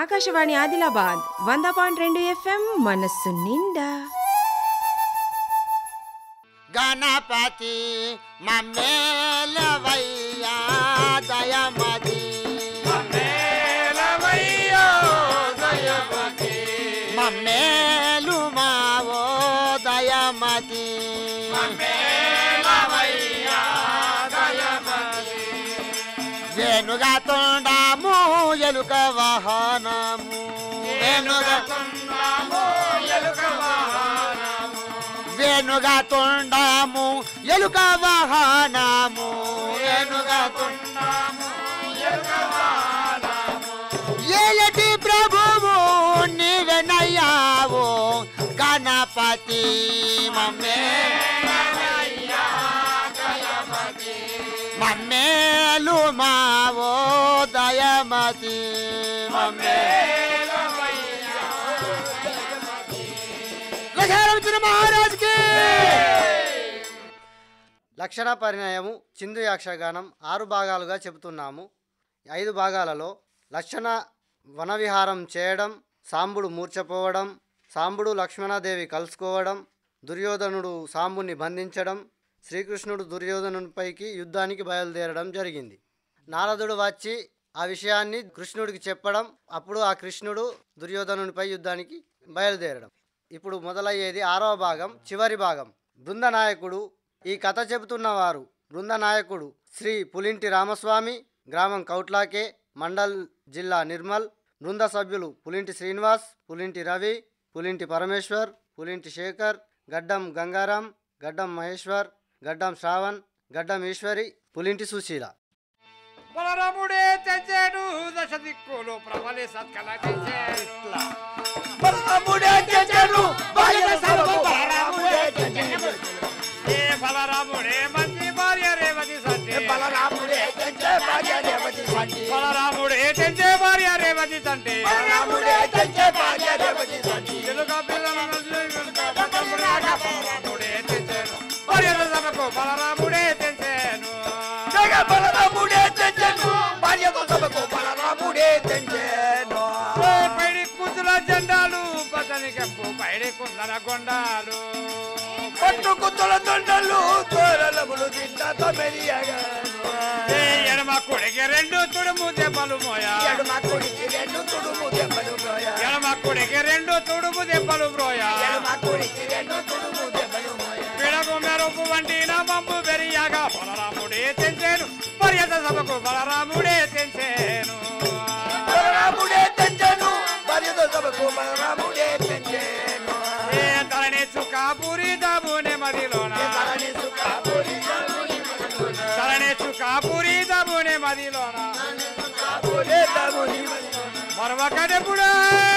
ఆకాశవాణి ఆదిలాబాద్ వంద పాయింట్ రెండు ఎఫ్ఎం మనస్సు నిండా గణపతి మమ్మేలవయ్యా దయమది మమ్మేలు మావో దయమతి వేణుగా తొండాము ఎలుక వాహనము వేణుగా వేణుగా తొండాము ఎలుక వాహనము వేణుగా తొండాము ఏలటి ప్రభువు నీవెనయ్యావు గణపతి మమ్మే మమ్మేలు మావో దయమతి మమ్మే లక్ష్మణ మహారాజ్కి లక్షణ పరిణయము చిందు యాక్షగానం ఆరు భాగాలుగా చెబుతున్నాము ఐదు భాగాలలో లక్షణ వనవిహారం చేయడం సాంబుడు మూర్చపోవడం సాంబుడు లక్ష్మణాదేవి కలుసుకోవడం దుర్యోధనుడు సాంబుని బంధించడం శ్రీకృష్ణుడు దుర్యోధనునిపైకి యుద్ధానికి బయలుదేరడం జరిగింది నారదుడు వచ్చి ఆ విషయాన్ని కృష్ణుడికి చెప్పడం అప్పుడు ఆ కృష్ణుడు దుర్యోధనునిపై యుద్ధానికి బయలుదేరడం ఇప్పుడు మొదలయ్యేది ఆరవ భాగం చివరి భాగం బృందనాయకుడు ఈ కథ చెబుతున్నవారు బృందనాయకుడు శ్రీ పులింటి రామస్వామి గ్రామం కౌట్లాకే మండల్ జిల్లా నిర్మల్ బృంద సభ్యులు పులింటి శ్రీనివాస్ పులింటి రవి పులింటి పరమేశ్వర్ పులింటి శేఖర్ గడ్డం గంగారాం గడ్డం మహేశ్వర్ గడ్డం శ్రావణ్ గడ్డం ఈశ్వరి పులింటి సుశీల బలరాముడే తెచ్చాడు దశ దిక్కులు ప్రబలి సత్కల బలరాముడే తెచ్చెను, బాల్య సభకు బలరాముడే ఏ బలరాముడే మంచి భార్య రేవతి సంటే బలరాముడే తెచ్చే భాగ్య దేవతి సంటి. బలరాముడే తెచ్చే భార్య రేవతి సంటే బలరాముడే తెచ్చే భాగ్య దేవతి సంటి. తెలుగ పిల్లలను వెనుక బలరాముడే బలరాముడే తెచ్చాను భార్యల సభకు బలరాముడే తెచ్చాను జగ బలరాముడే తెచ్చెను, భార్యతో సభకు బలరాముడే తెచ్చెను. ఓ పైడి కుతుల జెండాలు పచ్చని కెంపు పైడి కుందన గొండాలు పట్టు కుత్తుల దొండలు తోరలములు తింటతో మెరియగాను. ఏ ఎడమ కుడికి రెండు తుడుము దెబ్బలు మోయా ఎడమ కుడికి రెండు తుడుము దెబ్బలు మోయ. ఎడమ కుడికి రెండు తుడుము దెబ్బలు బ్రోయా ఎడమ కుడికి రెండు తుడుము దెబ్బలు మోయ. పిడకు మెరుపు వంటి నా మంపు పెరియాగా బలరాముడే తెంచాను పర్యట సభకు బలరాముడే తెంచాను బలరాముడే తెచ్చెను, భార్యతో సభకు బలరాముడే తెచ్చెను. ఏ తలని చుక్క పూరి దాబునే మదిలోన తలని సుఖాపురి తలని చుక్క పూరి దాబునే మదిలోన సుఖాపురి తముని మరొకటెప్పుడే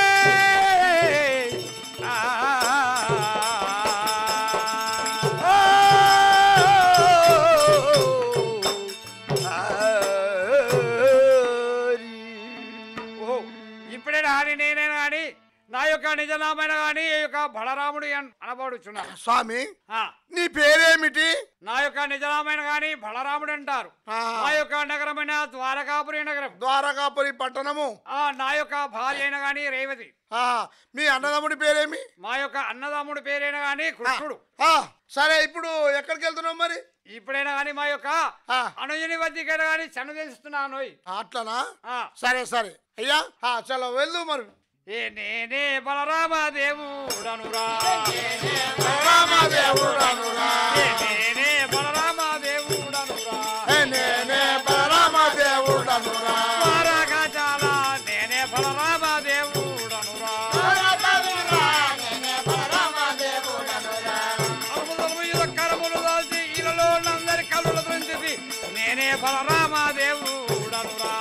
ఓ ఇప్పుడే రాని నేనే రాని నా యొక్క నిజనామైన గాని ఈ యొక్క బలరాముడు అన్- అనబడుచున్నా స్వామి ఆ, నీ పేరేమిటి నా యొక్క నిజనామైన గాని బలరాముడు అంటారు ఆ. నా యొక్క నగరమైన ద్వారకాపురి నగరం ద్వారకాపురి పట్టణము ఆ నా యొక్క భార్య అయిన గాని రేవతి ఆ, మీ అన్నదమ్ముడి పేరేమి మా యొక్క అన్నదమ్ముడు పేరైన గాని కృష్ణుడు ఆ, సరే ఇప్పుడు ఎక్కడికి వెళ్తున్నావు మరి ఇప్పుడైనా గాని మా యొక్క ఆ. అనుజని వద్దకైనా గాని చను తెలుస్తున్నాను అట్లనా ఆ. సరే సరే అయ్యా ఆ, చలో వెళ్ళు మరి ఏ నేనే బలరామ దేవుడనురా రామదేవుడనురా. ఏ నేనే బలరామ దేవుడనురా ఏ నేనే బలరామదేవుడనురా. ద్వారకా చాలా నేనే బలరామ దేవుడనురా అరుముదము ఇద కరములు దాల్చి ఇలలో నందరి కళ్ళు త్రుంచి నేనే బలరామ దేవుడనురా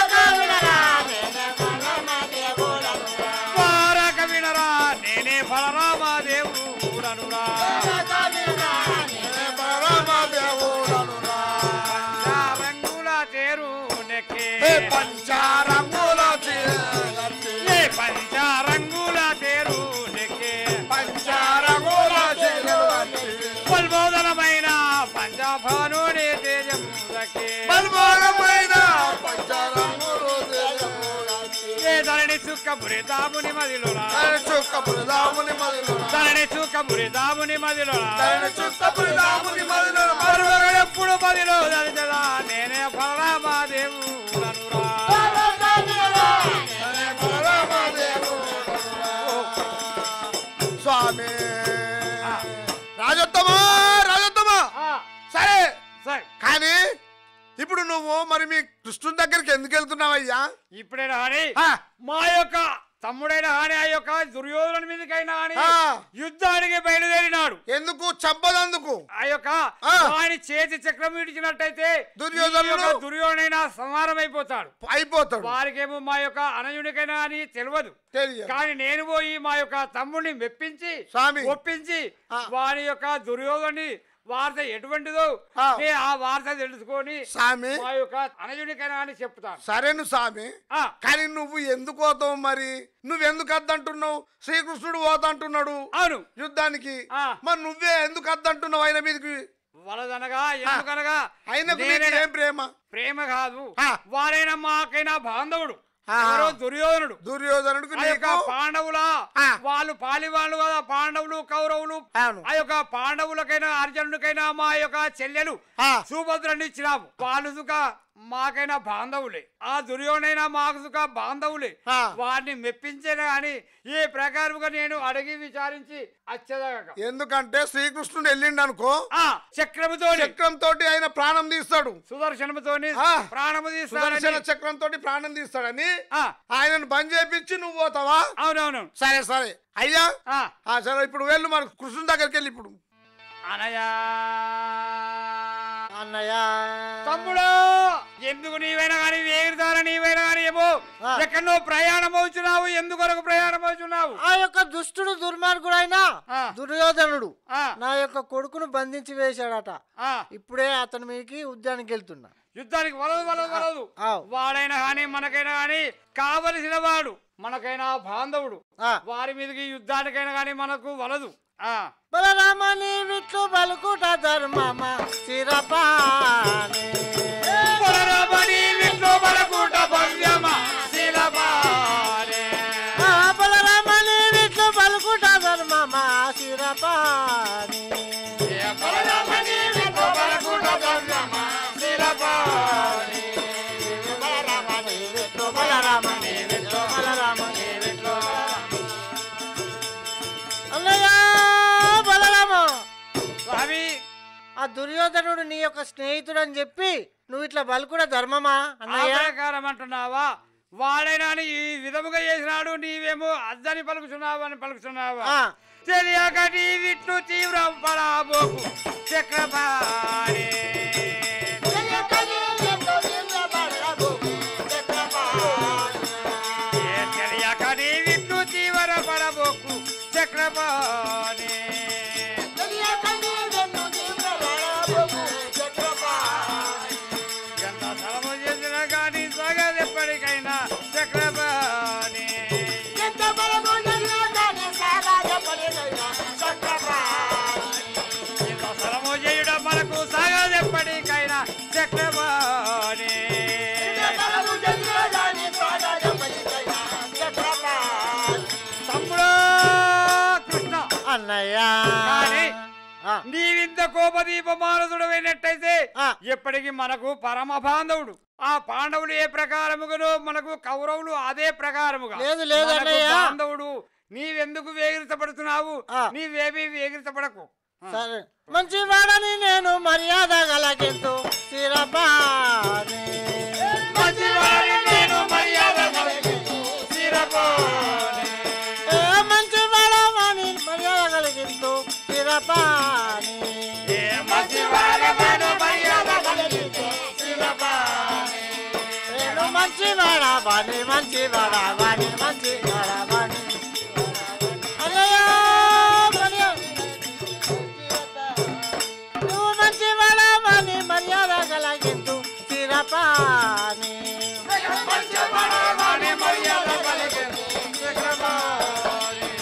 ద్వారక వినరా నేనే బలరామ దేవుడనురా బలరామదేవుడనురా. రంగుల తేరు నెక్కే ఏ పంచారంగుల చీరగట్టి. ఏ పంచరంగుల తేరు నెక్కే పంచారంగుల చీరగట్టి. బల్బోదనమైన పంచభానుడి తేజం దక్కే బల్బోరమైన పంచారంగులు తేజముగట్టి. ఏ ధరణి చుక్క బురిదాముని మదిలోనా తనని చుక్క పురిదాముని మదిలోన తనని చుక్క బురిదాముని మదిలోనా తనని చుక్క పురిదాముని మదిలోన మరువగడు ఎప్పుడు మదిలో దరిచదా నేనే పరమాదేవుడనురా తనే బలరామదేవుడనురా. స్వామి రాజోత్తమా రాజోత్తమా సరే సరే కానీ ఇప్పుడు నువ్వు మరి మీ కృష్ణుని దగ్గరికి ఎందుకు వెళ్తున్నావయ్యా ఇప్పుడైనా హాని ఆ. మా యొక్క తమ్ముడైన హాని ఆ యొక్క దుర్యోధన మీదకైనా హాని ఆ. యుద్ధానికి బయలుదేరినాడు ఎందుకు చంపదందుకు ఆ యొక్క ఆ. ఆయన చేతి చక్రం ఇడిచినట్టయితే దుర్యోధనుడు- ఈ యొక్క దుర్యోధనైనా సంహారం అయిపోతాడు అయిపోతాడు వారికేమో మా యొక్క అనయునికైనా అని తెలియదు తెలియదు కానీ నేను పోయి మా యొక్క తమ్ముడిని మెప్పించి స్వామి. ఒప్పించి ఆ. వారి యొక్క దుర్యోధని వార్త ఎటువంటిదో ఆ. నేను ఆ వార్త తెలుసుకొని స్వామి మా యొక్క అనయునికైనా అని చెప్తాను సరేను స్వామి ఆ, కానీ నువ్వు ఎందుకు పోతావు మరి నువ్వెందుకు వద్దంటున్నావు శ్రీకృష్ణుడు పోతంటున్నాడు అవును యుద్ధానికి ఆ. మరి నువ్వే ఎందుకు వద్దంటున్నావు ఆయన మీదకి వలదనగా ఎందుకనగా ఆయనకు నీకు నేనే- ఏం ప్రేమ ప్రేమ కాదు ఆ. వారైనా మాకైనా బాంధవుడు ఆ. ఎవరో దుర్యోధనుడు దుర్యోధనుడికి ఆ యొక్క నీకు పాండవుల ఆ. వాళ్ళు పాలి వాళ్ళు కదా పాండవులు కౌరవులు అవును. ఆ యొక్క పాండవులకైనా అర్జునుడికైనా మా యొక్క చెల్లెలు ఆ. సుభద్రని ఇచ్చినాము వాళ్ళు సుఖ మాకైనా బాంధవులే ఆ దుర్యోధనైనా మాకు సుఖ బాంధవులే ఆ. వారిని మెప్పించేనా అని ఈ ప్రకారముగా నేను అడిగి విచారించి వచ్చేదాకా ఎందుకంటే శ్రీకృష్ణుడు వెళ్ళిండు అనుకో ఆ చక్రముతో చక్రం తోటి ఆయన ప్రాణం తీస్తాడు సుదర్శనముతోని ఆ. ప్రాణము సుదర్శన తీస్తానని చక్రం తోటి ప్రాణం తీస్తాడని ఆ, ఆయనను బంద్ చేపించి నువ్వు పోతావా అవునవును సరే సరే అయ్యా ఆ, ఆ, సరే ఇప్పుడు వెళ్ళు మరి కృష్ణుని దగ్గరికి వెళ్ళి ఇప్పుడు అనయా అన్నయ్య తమ్ముడు ఎందుకు నీవైనా కానీ వేగుతారా నీవైనా కానీ ఏమో ఆ. ఎక్కడో ప్రయాణం అవుతున్నావు ఎందుకొరకు ప్రయాణం అవుతున్నావు ఆ యొక్క దుష్టుడు దుర్మార్గుడైన ఆ. దుర్యోధనుడు ఆ, నా యొక్క కొడుకును బంధించి వేశాడట ఆ, ఇప్పుడే అతని మీదకి ఉద్యానికి వెళ్తున్నా యుద్ధానికి వలదు వలదు వలదు ఆ. వాడైనా కానీ మనకైనా కానీ కావలసిన వాడు మనకైనా బాంధవుడు ఆ. వారి మీదకి యుద్ధానికైనా కానీ మనకు వలదు ఆ బలరామని విట్లు బలుకుట ధర్మమ శిరపాని బలరామని విష్ణు బలకూట భవ్యమ శిలపారే. ఆ బలరామని విట్లు బలుకుట ధర్మమ శిరపాని ఏ బలరామని విష్ణు బలకూట భవ్యమ శిలపారే. బలరామని విట్లు బలరామని విట్లు బలరామని విట్లు అన్నయ్య బలరామ స్వామి ఆ దుర్యోధనుడు నీ యొక్క స్నేహితుడు అని చెప్పి నువ్వు ఇట్లా బలుకుడ ధర్మమా ఆ అన్నయ్య ప్రకారం అంటున్నావా వాడైనా నీ ఈ విధముగా చేసినాడు నీవేమో అద్దని పలుకుతున్నావు అని పలుకుతున్నావా ఆ. తెలియక నీ విష్ణు తీవ్ర పరాబోకు చక్రపాణి ఏ తెలియక నీ విష్ణు తీవ్ర పరబోకు చక్రపాణి ఎంత శ్రమ చేసినా కానీ సాగదు ఎప్పటికైనా చక్రపాణి ఇంత శ్రమ చేయడం మనకు సాగదు ఎప్పటికైనా చక్రపాణి తమ్ముడు కృష్ణ అన్నయ్య కానీ ఆ, నీవింత కోపదీపమానసుడమైనట్టయితే ఆ. ఎప్పటికీ మనకు పరమ బాంధవుడు ఆ పాండవులు ఏ ప్రకారముగానో మనకు కౌరవులు అదే ప్రకారముగా లేదు, లేదు మనకు అన్నయ్య. బాంధవుడు నీవెందుకు వేగిరితపడుతున్నావు ఆ. నీవేమీ వేగిరితపడకు సరే మంచి వాడని నేను మర్యాద గలకెంతు శిరపాని మంచివాడని నేను మర్యాద కలిగి శిరపోని. ఏ మంచి వాడమని మర్యాద గలకెంతు శిరపాని ఏ మంచివాడని నేను మర్యాద కలిగి శిరపోని. నేను మంచి వాడవాని మంచి వాడవాని మంచి వాడవాని అన్నయ్య మర్యాద నువ్వు మంచి వాడవాని మర్యాద గలకెంతు శిరపాని మంచివాడని మర్యాద కలిగి శిరపోని.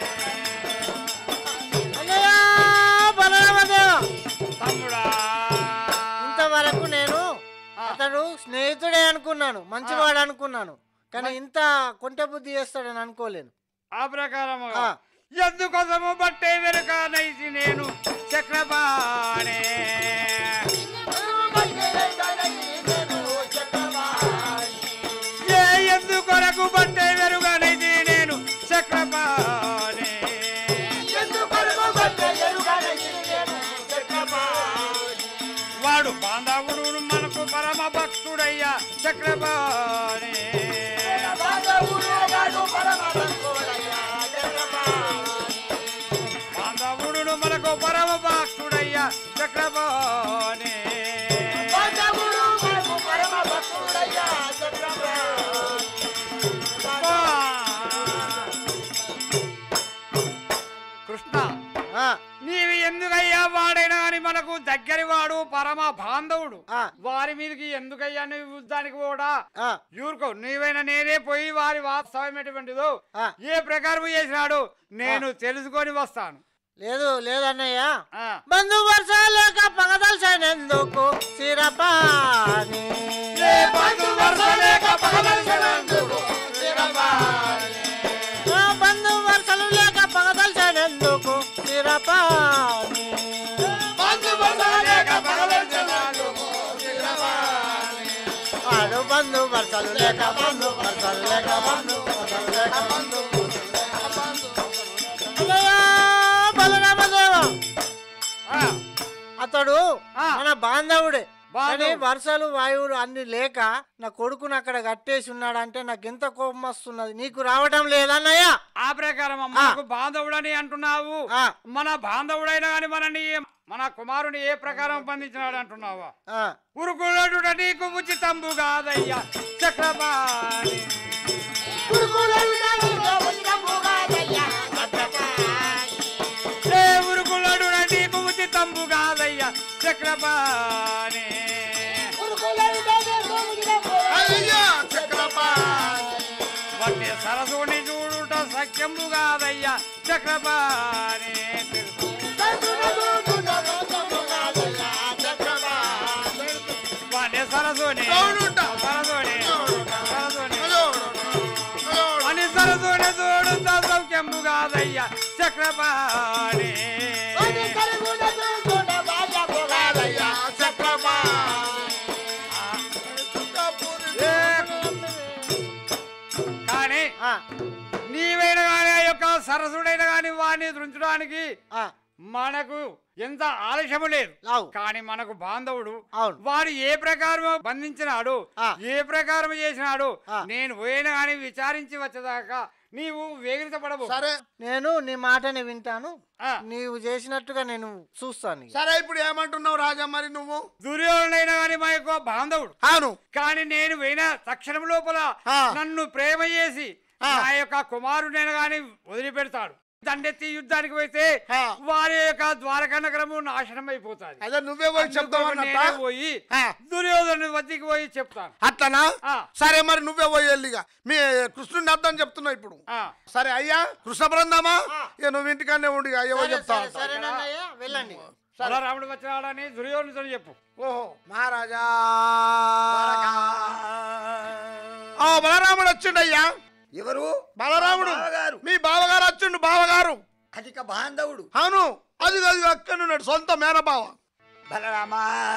అన్నయ్య బలరామదేవ తమ్ముడా ఇంతవరకు నేను ఆ. అతడు స్నేహితుడే అనుకున్నాను మంచివాడు అనుకున్నాను కానీ ఇంత కొంటె బుద్ధి చేస్తాడని అనుకోలేను ఆ ప్రకారము ఆ. ఎందుకోసము బట్టే వెనుక నైసి నేను చక్రపాణే ఏ ఎందుకొరకు బట్టే వెనుక నైసి నేను చక్రపాణే వాడు బాంధవుడు మనకు పరమ భక్తుడయ్యా చక్రపాణి బాంధవుడు మనకు పరమ భక్తుడయ్యా చక్రపాణి కృష్ణ ఆ, నీవి ఎందుకయ్యా వాడైనా అని మనకు దగ్గరి వాడు పరమ బాంధవుడు ఆ. వారి మీదకి ఎందుకయ్యా నువ్వు యుద్ధానికి కూడా ఆ, యూరుకో నీవైనా నేనే పోయి వారి వాస్తవం ఎటువంటిదో ఆ. ఏ ప్రకారం చేసినాడు నేను తెలుసుకొని వస్తాను లేదు లేదన్నయ్య ఆ. బంధు వర్ష లేక పగదల్సనేందుకు సిరపాని ఏ బంధు వరుస లేక పగదలిసినందుకు ఆ బంధు వర్షలు లేక పగదల్సనేందుకు సిరపాని బంధు వరుస లేక పగదలిసినందుకు ఆడు బంధు వర్షలు లేక బంధు వర్షలు లేక బంధు వర్షలు లేక బంధు అన్నయ్య, బలరామదేవ ఆ, అతడు ఆ. మన బాంధవుడే కానీ బాంధవుడు. వర్షాలు వాయువులు అన్ని లేక నా కొడుకుని అక్కడ కట్టేసి ఉన్నాడంటే నాకు ఎంత కోపం వస్తున్నది నీకు రావటం లేదన్నయ్య ఆ ప్రకారం మనకు బాంధవుడని అంటున్నావు ఆ. మన బాంధవుడైనా కానీ మనని మన కుమారుని ఏ ప్రకారం బంధించినాడు అంటున్నావా ఆ, ఉరుకులడు నీకు ఉచితంబు కాదయ్యా చక్రపాణి ఏ ఉరుకులడు నీకు ఉచితంబు కాదయ్యా చక్రపాణి అయ్యా చక్రపాణి వట్టి సరస్సుని చూడుట సఖ్యంబు కాదయ్యా చక్రపాణి వట్టి సరస్సుని చూడుట. సరస్సుని సరస్సుని అయ్యోడు, అయ్యోడు. అని సరస్సుని చూడుట సౌఖ్యంబు కాదయ్యా చక్రపాణి అయ్యా చక్రపాణి ఏ కానీ ఆ, నీవైన కానీ ఆ యొక్క సరసుడైన కానీ వాడిని దృంచడానికి ఆ, మనకు ఎంత ఆలస్యము లేదు లావు. కానీ మనకు బాంధవుడు అవును. వాడు ఏ ప్రకారం బంధించినాడు ఆ. ఏ ప్రకారం చేసినాడు ఆ. నేను పోయిన కానీ విచారించి వచ్చేదాకా నీవు వేగిరిత పడవు సరే నేను నీ మాటని వింటాను ఆ. నీవు చేసినట్టుగా నేను చూస్తాను ఇక. సరే ఇప్పుడు ఏమంటున్నావు రాజా మరి నువ్వు దుర్యోధనైనా కానీ మా యొక్క బాంధవుడు అవును కానీ నేను పోయిన తక్షణం లోపల ఆ. నన్ను ప్రేమ చేసి ఆ. నా యొక్క కుమారుడైన గాని వదిలిపెడతాడు దండెత్తి యుద్ధానికి పోతే ఆ. వారి యొక్క ద్వారకా నగరము నాశనం అయిపోతాది అదే నువ్వే పోయి అందుకు చెప్తావన్నట్ట నేనే పోయి ఆ. దుర్యోధను వద్దకు పోయి చెప్తాను అట్లనా ఆ. సరే మరి నువ్వే పోయి వెళ్ళిగా మీ కృష్ణుని అర్థం చెప్తున్నావు ఇప్పుడు ఆ. సరే అయ్యా కృష్ణ బృందామా ఇక నువ్వు ఇంటికానే ఉండి అయ్యో సరే, చెప్తా సరే, సరేనన్నయ్య వెళ్ళండి అలా రాముడు వచ్చినాడని దుర్యోధనుతో చెప్పు ఓహో మహారాజా ఆ బలరాముడు వచ్చిండయ్యా ఎవరు బలరాముడు బావగారు మీ బావగారు వచ్చిండు బావగారు అధిక బాంధవుడు అవును అది అది అక్కడ ఉన్నాడు సొంత మేనబావ బలరామా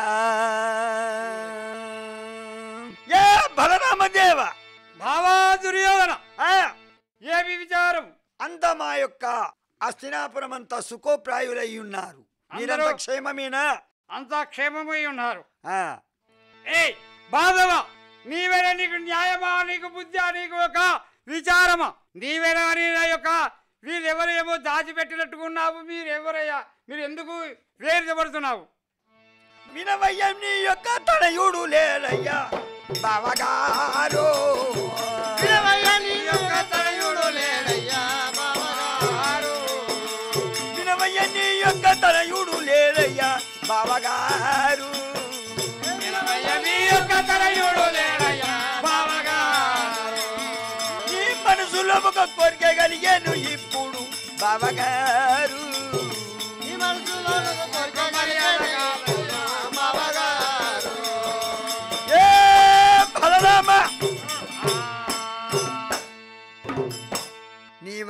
ఏ బలరామదేవ భావా దుర్యోధన ఆ, ఏమి విచారం అంత మా యొక్క అస్తినాపురం అంతా సుఖోప్రాయులై ఉన్నారు మీరంతా అందరూ- క్షేమమేనా అంతా క్షేమమై ఉన్నారు ఆ, ఏయ్ బాధవ నీవేనా నీకు న్యాయమా నీకు బుద్ధా నీకు ఒక విచారమా నీవేనా అని నా యొక్క వీరెవరేమో దాచిపెట్టినట్టుకున్నావు మీరెవరయ్యా మీరు ఎందుకు వేరుపడుతున్నావు వినవయ్య నీ యొక్క తనయుడు లేరయ్యా బావగారు నీ యొక్క తనయుడు లేడయ్యా బావగారు. వినవయ్య నీ యొక్క తనయుడు లేరయ్యా బావగారు వినవయ్య నీ యొక్క తనయుడు లేడయ్యా బావగారు. నీ మనసులో ఒక కోరిక కలిగాను ఇప్పుడు బావగారు నీ మనసులో ఒక కోరిక మర్యాద కలిగేది. కాదయ్యా ఏ బలరామ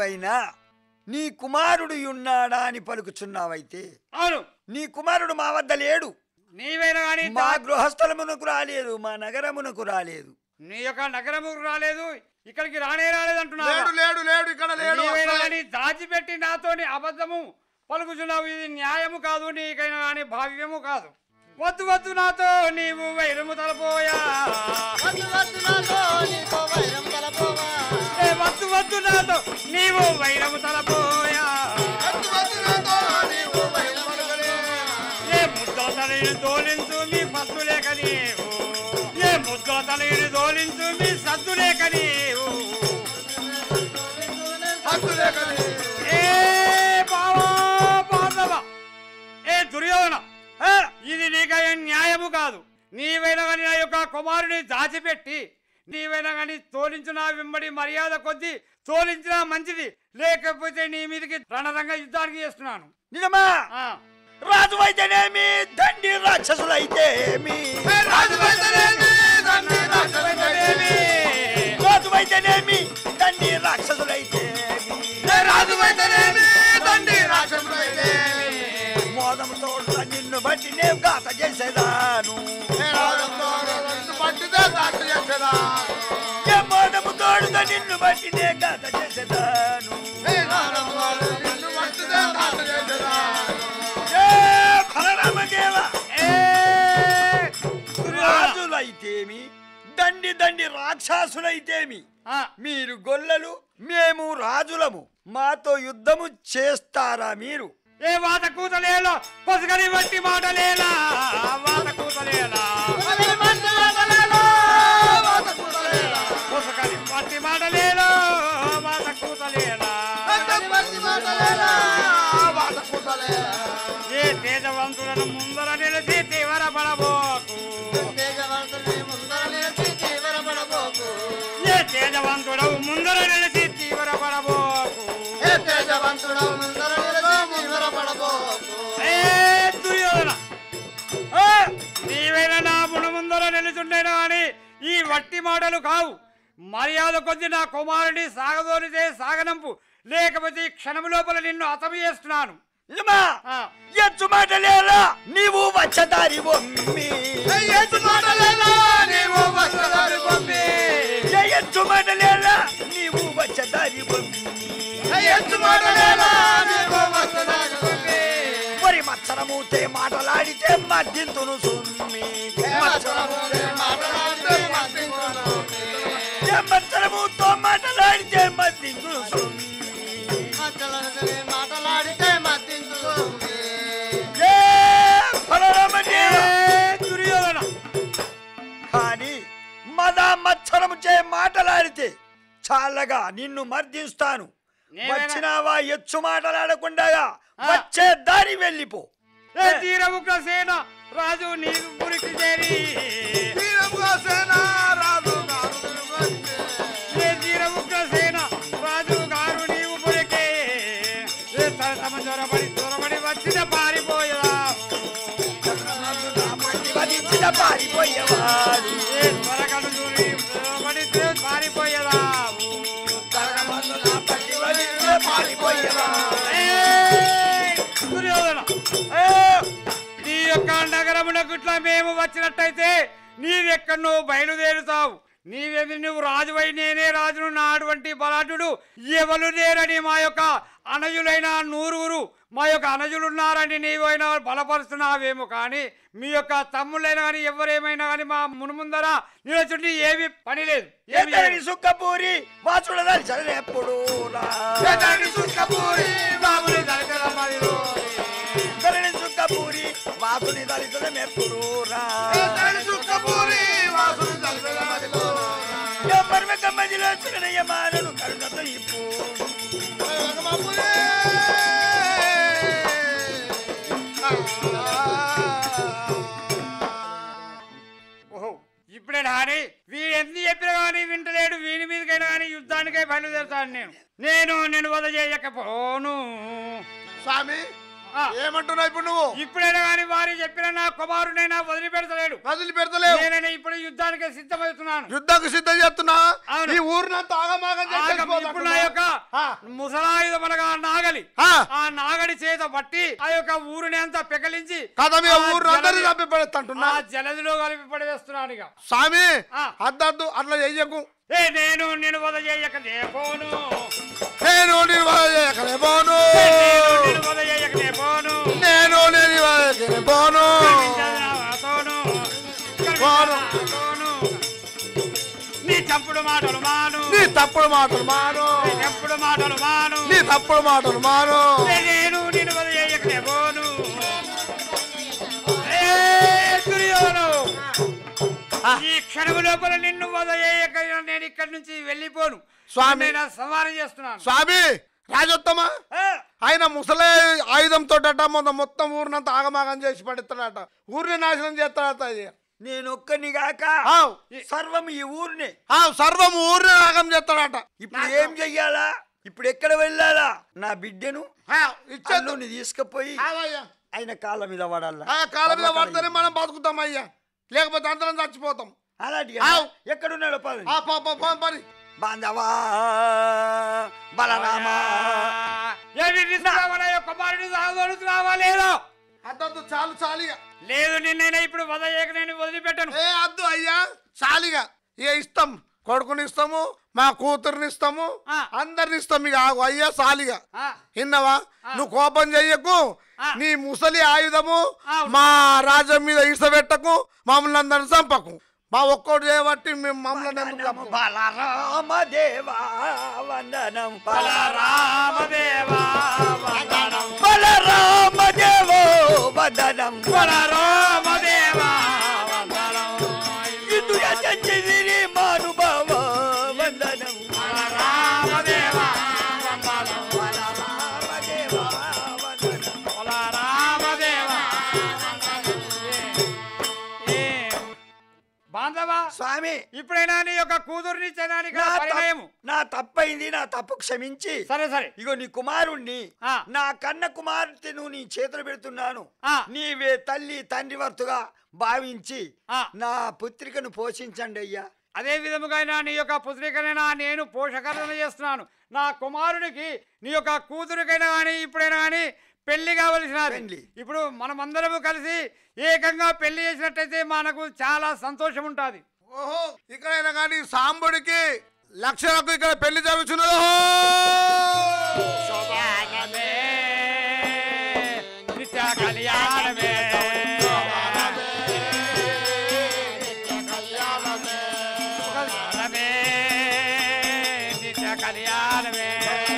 నీవైనా నీ కుమారుడు ఉన్నాడా అని పలుకుచున్నావైతే అవును నీ కుమారుడు మా వద్ద లేడు నీవేనా కానీ మా గృహస్థలమునకు రాలేదు మా నగరమునకు రాలేదు నీ యొక్క నగరము రాలేదు ఇక్కడికి రానే రాలేదు అంటున్నావా? లేడు లేడు లేడు ఇక్కడ లేడు నీవైనా వస్తాడు. కానీ దాచిపెట్టి నాతోని అబద్ధము పలుకుచున్నావు ఇది న్యాయము కాదు నీకైనా కానీ భావ్యము కాదు వద్దు వద్దు నాతో నీవు వైరము తలపోయా వద్దు వద్దు నాతో నీతో వైరం కలపోవా. ఏ వద్దు వద్దు నాతో నీవు వైరము తలపోయా వద్దు వద్దు నాతో నీవు వైరం కలపోవా. ఏ ముద్దో తలని తోలించు మీ పద్దు లేక నీవు ఏ ముద్దో తలని తోలించు మీ సద్దు లేక నీవు హద్దు లేక నీవు. ఏ బావా బాంధవ ఏ దుర్యోధన ఆ, ఇది నీకయ్యే న్యాయము కాదు నీవైనా కానీ నా యొక్క కుమారుని దాచిపెట్టి నీవైనా కానీ తోలించిన వెంబడి మర్యాద కొద్దీ తోలించినా మంచిది లేకపోతే నీ మీదకి రణరంగ యుద్ధానికి చేస్తున్నాను నిజమా ఆ, రాజు అయితేనేమి దండి రాక్షసులైతేమి ఏ రాజు అయితేనేమి, తండ్రి రాక్షసుడైతేనేమి. రాజు అయితేనేమి దండి రాక్షసులైతేమి ఏ రాజు అయితేనేమి, తండ్రి రాక్షసుడైతేనేమి. మోదముతో నిన్ను బట్టి నేను గాత చేసేదాను ఏ రాజంతో నిన్ను పట్టితే దాక్ష చేసేదా. ఏ మోదముతోడుతో నిన్ను బట్టి నే గాత చేసేదాను ఏ రాజంతో నిన్ను పట్టితే దాక్ష చేసేదా. ఏ బలరామదేవ ఏ దుర్యోధన. రాజులైతేమి దండి దండి రాక్షసులైతేమి ఆ, మీరు గొల్లలు మేము రాజులము మాతో యుద్ధము చేస్తారా మీరు ఏ వాత కూతలేలా పొసగని వట్టి మాటలేలా వాత కూతలేలా వదిలి పట్టు వదలలో, వాత కూతలేలా. పొసగని వట్టి మాటలేలా వాత కూతలేలా వదిలి పట్టు వదలలో, వాత కూతలేలా. ఏ తేజవంతులను ముందర నిలిచి తీవ్ర పడబోకు తేజవంతుని ముందర నిలిచి తీవ్రపడబోకు. ఏ తేజవంతుడవు ముందర నిలిచి తీవ్ర పడబోకు ఏ తేజవంతుడవు ముందర నిలిచి తీవ్రపడబోకు. ఏ దుర్యోధన ఆ, నీవైనా నా మున ముందర నిలుచుండేను అని ఈ వట్టి మాటలు కావు మర్యాద కొద్ది నా కుమారుడి సాగదోనితే సాగనంపు లేకపోతే ఈ క్షణము లోపల నిన్ను అతము చేస్తున్నాను నిజమా ఆ, ఎచ్చు మాటలేలా నీవు వచ్చదారి బొమ్మి ఎత్తు మాటలేలా నీవు వస్త్రధారి బొమ్మి. ఏ ఎచ్చు మాటలేలా నీవు వచ్చదారి బొమ్మి ఎత్తు మాటలేలా నీవు వస్త్రధారి బొమ్మి. మరి మచ్చరమూతే మాటలాడితే మద్దింతును సుమ్మి మత్సరమునే మాటలాడితే మత్తించును. ఏ మచ్చరముతో మాటలాడితే మద్దింతును సుమ్మి మచ్చలనని మాటలాడితే మద్దించుతుంది. ఏ బలరామదేవ ఏ దుర్యోధన కానీ మద మత్సరము చే మాటలాడితే చాలగా నిన్ను మర్దిస్తాను నేనేనా? వచ్చినావా ఎచ్చు మాటలాడకుండా ఆ. వచ్చే దారి వెళ్ళిపో ఏ తీరముఖ సేన రాజు నీకు గురికి చేరి వీరముగా సేన రాజు గారు వచ్చే. ఏ తీరముఖ సేన రాజు గారు నీవు గురికి ఏ తమ జ్వరపడి జ్వరపడి వచ్చిన పారిపోయదా వధించిన పారిపోయేవాడు ఏ త్వరగను చూరి జ్వరపడి పారిపోయదా పట్టి వధించిన పారిపోయేవాడు దుర్యోధన ఏ, నీ యొక్క నగరమునకు ఇట్లా మేము వచ్చినట్టయితే నీవెక్కడో బయలుదేరుతావు నీవేమి నువ్వు రాజువై నేనే రాజును నా అటువంటి బలాఢ్యుడు ఎవరు లేరని మా యొక్క అనయులైన నూరుగురు మా యొక్క అనజులున్నారని నీవైనా బలపరుస్తున్నావేమో కానీ మీ యొక్క తమ్ముళ్ళైనా కానీ ఎవరేమైనా కానీ మా మునుముందర నిలచుండి ఏమి పని లేదు ఏమి ఎద్దరిని సుక్కపూరి వాచుడదని చదివేప్పుడు ఎదరి సుఖపూరి బాబుని దళితుల మదిలోని. ఇద్దరిని సుక్కపూరి వాసుని దళితులం ఎప్పుడు రా ఎదరి సుఖపూరి వాసుని తలపెల మదిలో. ఎవ్వరి మధ్యలో చిన్నయ్యమానను కరుణతో ఇప్పుడు వేగమపురే. ఓహో ఇప్పుడే నాని వీడు ఎంత చెప్పినా కానీ వింటలేడు వీని మీదకైనా కానీ యుద్ధానికై బయలుదేరుతాను నేను నేను నేను వద చేయకపోను స్వామి ఆ. ఏమంటున్నావు ఇప్పుడు నువ్వు ఇప్పుడైనా కానీ వారి చెప్పిన నా కుమారుడైనా వదిలిపెడతలేడు వదిలి పెడతలేవు నేనైనా ఇప్పుడు యుద్ధానికి సిద్ధమవుతున్నాను యుద్ధకు సిద్ధం చేస్తున్నా అవును. ఈ ఊరినంతా ఆగమాగం చేసి ఆగం వెళ్ళిపోతా ఇప్పుడు నా యొక్క ఆ. ముసలాయుధం అనగా నాగలి ఆ. ఆ నాగడి చేత పట్టి ఆ యొక్క ఊరిని అంతా పెకలించి కదా మీ ఆ ఊరు అందరినీ జలది- చంపి పడేస్తంటున్నా ఆ జలదిలో కలిపి పడవేస్తున్నాను ఇక స్వామి ఆ. అద్దద్దు అట్లా చెయ్యకు ఏ నేను నేను వద చేయక నేపోను నేను నిర్వహణ పోను నేను నేను వద చేయక నేపోను నేను నిర్వహణ పోను నాతోను, పోను. నాతోను. నీ చంపుడు మాటలు మాను నీ తప్పుడు మాటలు మాను నీ చంపుడు మాటలు మాను నీ తప్పుడు మాటలు మాను ఏ నేను నేను వద చేయక నేపోను ఏ దుర్యోధను ఈ క్షణము లోపల నిన్ను వద చేయక నేను ఇక్కడి నుంచి వెళ్ళిపోను స్వామి. నేను సంహారం చేస్తున్నాను స్వామి రాజోత్తమ ఆ, ఆయన ముసలే ఆయుధంతో మొత్తం ఊరినంతా ఆగమాగం చేసి పడేస్తాడట ఊరిని నాశనం చేస్తాడట అది నేను ఒక్కని గాక ఆవ్. సర్వం ఈ ఊరిని ఆ సర్వం ఊరిని ఆగం చేస్తాడట ఇప్పుడు ఏం చెయ్యాలా ఇప్పుడు ఎక్కడ వెళ్ళాలా నా బిడ్డను ఆ, ఇచ్చేద్దు. అల్లుని తీసుకుపోయి ఆవయ్యా. ఆయన కాళ్ళ మీద పడాలా ఆ కాళ్ళ మీద పడితేనే మనం బతుకుతాం అయ్యా లేకపోతే అందరం చచ్చిపోతాం అలాంటి ఆవ్. ఎక్కడున్నాడు పద ఆ పో పో, పో పని బాంధవా బలరామా ఏమి తీసుకురావాలా ఈ కుమారుడిని సాగదొలుతున్నావా లేదో అద్దద్దు చాలు చాలిగా లేదు నిన్నైనా ఇప్పుడు వద చేయక నేను వదిలిపెట్టను ఏ అద్దు అయ్యా చాలిగా ఇక ఇస్తాం కొడుకుని ఇస్తాము మా కూతుర్ని ఇస్తాము ఆ. అందరిని ఇస్తాం ఇక ఆగు అయ్యా చాలిగా ఆ, విన్నావా నువ్వు కోపం చెయ్యకు ఆ. నీ ముసలి ఆయుధము అవును. మా రాజ్యం మీద ఇసబెట్టకు మమ్మల్ని అందరిని చంపకు మా ఒక్కడు చేయబట్టి మేము మమ్మల్ని ఎందుకు చంపకు? బలరామ దేవా వందనం రామదేవా వందనం. బలరామ దేవో వందనం రామదేవా వందనం. ఇందుగా చచ్చిదిరి మానుభావ వందనం రామదేవా వందనం. బలరామ దేవా వందనం రామదేవా ఏ, బాంధవా స్వామి ఇప్పుడైనా నీ యొక్క కూతుర్ని చేయడానికి నా పరిణయము తప్పు- నా తప్పైంది నా తప్పు క్షమించి సరే సరే ఇగో నీ కుమారుణ్ణి ఆ. నా కన్న కుమార్తెను నీ చేతులు పెడుతున్నాను ఆ. నీవే తల్లి తండ్రి వర్తుగా భావించి ఆ. నా పుత్రికను పోషించండి అయ్యా అదే విధముగా నీ యొక్క పుత్రికనైనా నేను పోషకరణ చేస్తున్నాను నా కుమారునికి నీ యొక్క కూతురికైనా కానీ ఇప్పుడైనా కానీ పెళ్లి కావలసిన పెళ్లి. ఇప్పుడు మనమందరము కలిసి ఏకంగా పెళ్లి చేసినట్టయితే మనకు చాలా సంతోషం ఉంటుంది ఓహో ఇక్కడైనా కానీ సాంబుడికి లక్షలకు ఇక్కడ పెళ్లి జరుగుతున్నదో నిత్య కళ్యాణమే కళ్యాణమే నిత్య కళ్యాణమే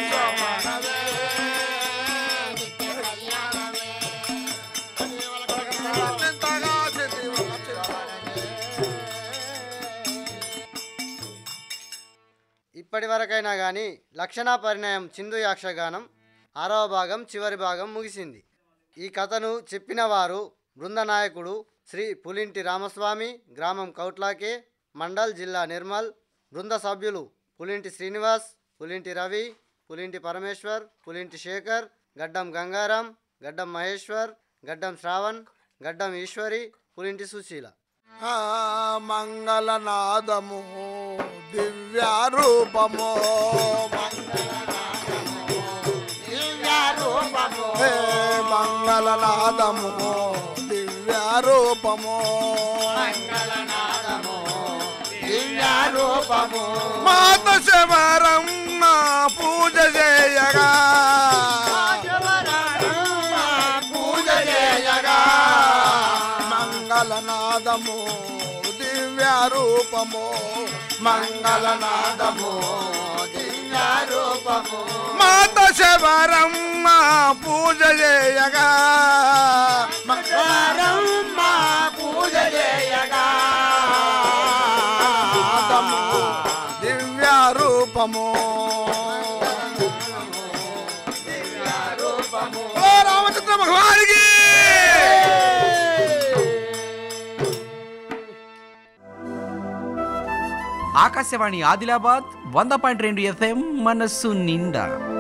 ఇప్పటి వరకైనా కానీ లక్షణ పరిణయం చిందు యాక్షగానం ఆరవ భాగం చివరి భాగం ముగిసింది ఈ కథను చెప్పిన వారు బృంద నాయకుడు శ్రీ పులింటి రామస్వామి గ్రామం కౌట్లాకే మండల్ జిల్లా నిర్మల్ బృంద సభ్యులు పులింటి శ్రీనివాస్ పులింటి రవి పులింటి పరమేశ్వర్ పులింటి శేఖర్ గడ్డం గంగారాం గడ్డం మహేశ్వర్ గడ్డం శ్రావణ్ గడ్డం ఈశ్వరి పులింటి సుశీల ఆ మంగళనాదము దివ్య రూపము హే మంగళనాదము దివ్య రూపము మాత శబరమ్మ పూజ చేయగా పూజ చేయగా మంగళనాదము దివ్య రూపము మంగళనాదము దివ్య రూపము మాత శబరమ్మ పూజ చేయగా శబరమ్మ పూజ చేయగా దివ్య రూపము ఓ రామచంద్ర భగవానికి ఆకాశవాణి ఆదిలాబాద్ వంద పాయింట్ రెండు ఎఫ్ఎం మనస్సు నిండా